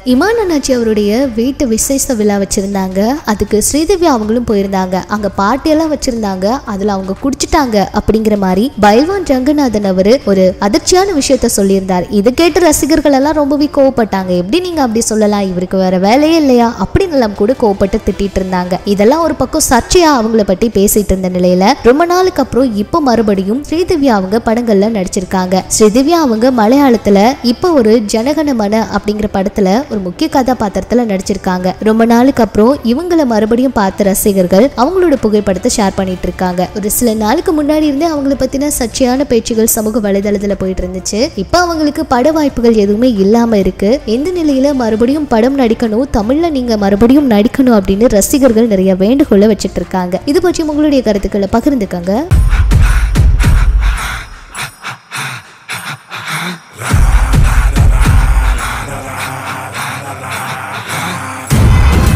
இமான் அண்ணாச்சி அவருடைய வீட்டு விசேஷ விழா வச்சிருந்தாங்க அதுக்கு ஸ்ரீதேவி அவங்களும் போயிருந்தாங்க அங்க பார்ட்டியெல்லாம் வச்சிருந்தாங்க அதுல அவங்க குடிச்சிட்டாங்க அப்படிங்கிற மாதிரி பைல்வான் ரங்கநாதன் அவரு ஒரு அதிர்ச்சியான விஷயத்த சொல்லியிருந்தார் இதை கேட்டு ரசிகர்கள் எல்லாம் ரொம்பவே கோவப்பட்டாங்க எப்படி நீங்க அப்படி சொல்லலாம் இவருக்கு வேற வேலையே இல்லையா அப்படின்னு எல்லாம் கூட கோவப்பட்டு திட்டிட்டு இருந்தாங்க இதெல்லாம் ஒரு பக்கம் சர்ச்சையா அவங்கள பத்தி பேசிட்டு இருந்த நிலையில ரொம்ப நாளுக்கு அப்புறம் இப்போ மறுபடியும் ஸ்ரீதேவி அவங்க படங்கள்ல நடிச்சிருக்காங்க ஸ்ரீதேவி அவங்க மலையாளத்துல இப்போ ஒரு ஜனகணமன அப்படிங்கிற படத்துல ஒரு முக்கிய கதாபாத்திரத்துல நடிச்சிருக்காங்க ரொம்ப நாளுக்கு அப்புறம் இவங்கள மறுபடியும் பார்த்த ரசிகர்கள் அவங்களோட புகைப்படத்தை ஷேர் பண்ணிட்டு இருக்காங்க ஒரு சில நாளுக்கு முன்னாடி இருந்தே அவங்கள பத்தின சர்ச்சையான பேச்சுகள் சமூக வலைதளத்துல போயிட்டு இருந்துச்சு இப்போ அவங்களுக்கு பட வாய்ப்புகள் எதுவுமே இல்லாம இருக்கு எந்த நிலையில மறுபடியும் படம் நடிக்கணும் தமிழ்ல நீங்க மறுபடியும் நடிக்கணும் அப்படின்னு ரசிகர்கள் நிறைய வேண்டுகோளை வச்சிட்டு இருக்காங்க இது பற்றி உங்களுடைய கருத்துக்களை பகிர்ந்துக்கங்க